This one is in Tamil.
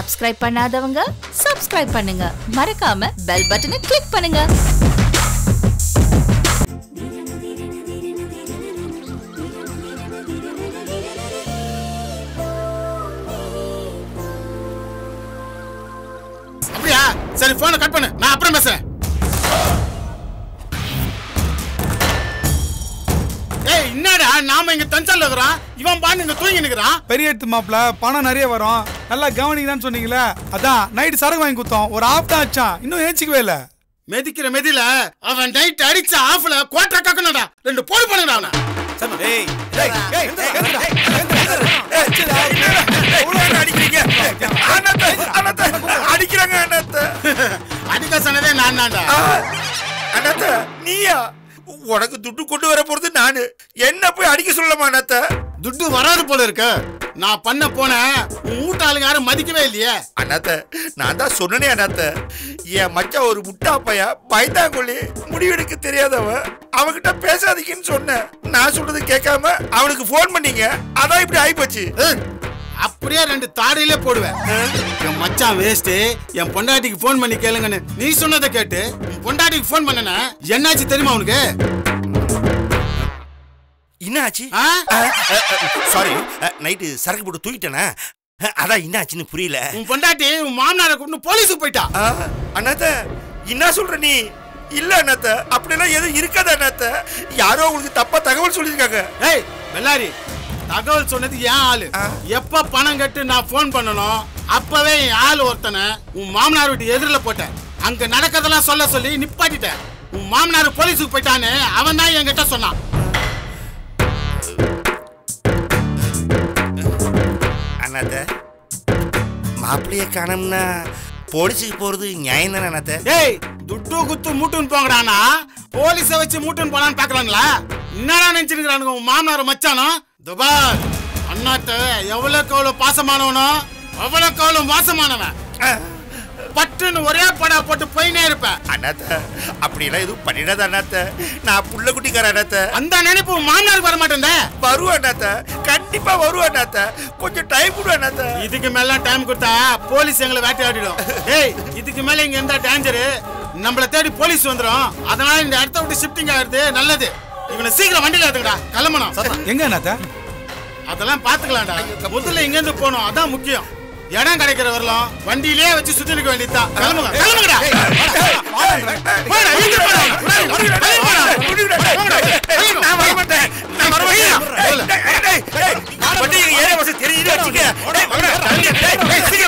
சப்ஸ்கிரைப் பண்ணாதவங்க சப்ஸ்கிரைப் பண்ணுங்க மறக்காம பெல் பட்டனை கிளிக் பண்ணுங்க அப்படியா சரி போனை கட் பண்ணு நான் அப்புறம் பேசுறேன் ஏய் என்னடா நாம இங்க தஞ்சால இருக்கிறோம் இவன் பாண்டு இங்க தூங்கி நிக்கிறான் பெரிய எடுத்து மாப்பிள பணம் நிறைய வரும் நல்லா கவனிக்கலாம்னு சொன்னீங்களே அதான் நைட்டு சரக்கு வாங்கி கொடுத்தோம் ஒரு ஆஃப் தான் ஆச்சான் இன்னும் ஏச்சிக்கவே இல்ல மெதிக்கிற மெதில அவன் நைட் அடிச்ச ஆஃப்ல கோட்டை கக்கணும்டா ரெண்டு போடு பண்ணுடா அவனை ஏய் டேய் ஏய் எந்திரா அடிக்கிறீங்க அண்ணாத்த அண்ணாத்த அடிக்கிறாங்க அண்ணாத்த அடிக்க சொன்னதே நான் தான்டா அண்ணாத்த நீயா உனக்கு துட்டு கொண்டு வர போறது நானு என்ன போய் அடிக்க சொல்லலாமா அண்ணாத்த துட்டு வராது போல இருக்கு நான் பண்ண போன உன் வீட்டாளுங்க யாரும் மதிக்கவே இல்லையே அண்ணாத்த நான் தான் சொன்னனே அண்ணாத்த என் மச்சான் ஒரு முட்டா பைய பயந்தாங்கொல்லி முடிவெடுக்க தெரியாதவன் அவன்கிட்ட பேசாதீங்கன்னு சொன்னேன் நான் சொல்றது கேட்காம அவனுக்கு ஃபோன் பண்ணீங்க அதான் இப்படி ஆயிப்போச்சு ஏய், அப்படியே ரெண்டு தாடையிலே போடுவேன் என் மச்சான் வேஸ்ட் என் பொண்டாட்டிக்கு ஃபோன் பண்ணி கேளுங்கன்னு நீ சொன்னதை கேட்டு உன் பொண்டாட்டிக்கு ஃபோன் பண்ணன என்னாச்சு தெரியுமா உனக்கு என்ன ஆச்சு ஆ? சாரி நைட்டு சரக்கு போட்டு தூக்கிட்டேனா அதான் என்ன ஆச்சுன்னு புரியல உன் பொண்டாட்டி உன் மாமனாரை கூப்பிட்டு போலீஸுக்கு போயிட்டா ஆ, அண்ணாத்த என்ன சொல்ற நீ இல்ல அண்ணாத்த அப்படிலாம் எதுவும் இருக்காது அண்ணாத்த யாரோ உங்களுக்கு தப்பா தகவல் சொல்லியிருக்காங்க ஏய் பெல்லாரி தகவல் சொன்னது என் ஆளு ஆ. எப்ப பணம் கட்டு நான் ஃபோன் பண்ணணும் அப்பவே என் ஆள் ஒருத்தனை உன் மாமனார் வீட்டு எதிரில் போட்டேன் அங்க நடக்கதெல்லாம் சொல்ல சொல்லி நிப்பாட்டிட்டேன் உன் மாமனார் போலீஸுக்கு போயிட்டான்னு அவன் தான் என்கிட்ட சொன்னான் அண்ணாத்த மாப்பிள்ளைய காணோம்னா போலீஸுக்கு போறது நியாயம் தானே அண்ணாத்த ஏய் துட்டு குத்து மூட்டுன்னு போங்கடானா போலீஸை வச்சு மூட்டுன்னு போலான்னு பாக்கலாங்களா என்னடா நினைச்சிருக்கிறானுங்க உன் மாமனார் மச்சானோ துபாய் அண்ணாத்த எவ்வளவுக்கு எவ்வளவு பாசமானவனோ அவ்வளவுக்கு அவ்வளவு மோசமானவன் பட்டுன்னு ஒரே படா போட்டு போயினே இருப்பேன் அண்ணாத்த அப்படியெல்லாம் எதுவும் பண்ணிடாத அண்ணாத்த நான் புள்ள குட்டிக்கார அண்ணாத்த அந்த நினைப்பு உன் மாமனாருக்கு வர மாட்டேன்டா வருவேன் அண்ணாத்த கண்டிப்பா வருவேன் அண்ணாத்த கொஞ்சம் டைம் கொடு அண்ணாத்த இதுக்கு மேல டைம் கொடுத்தா போலீஸ் எங்களை வேட்டையாடிடும் ஏய் இதுக்கு மேல இங்க இருந்தா டேஞ்சரு நம்மள தேடி போலீஸ் வந்துரும் அதனால இந்த இடத்த விட்டு ஷிஃப்டிங் ஆகுறது நல்லது இவனை சீக்கிரம் வண்டியில ஏத்துக்கடா கிளம்பணும் எங்க அண்ணாத்த அதெல்லாம் பாத்துக்கலாம்டா முதல்ல இங்க இருந்து போகணும் அதான் முக்கியம் இடம் கிடைக்கிற வரலாம் வண்டியிலேயே வச்சு சுத்தி நிக்க வேண்டியதுதான் கிளம்புங்க கிளம்புங்கடா போடா, இங்க போடா. வெளிய போடா. போங்கடா. வெளிய போ. நான் வர மாட்டேன் நான் வர மாட்டேன் டேய், டேய், டேய், டேய், வண்டி ஏற வசதி தெரியுது வச்சுக்க டேய், வாங்கடா, தள்ளி, டேய், டேய்,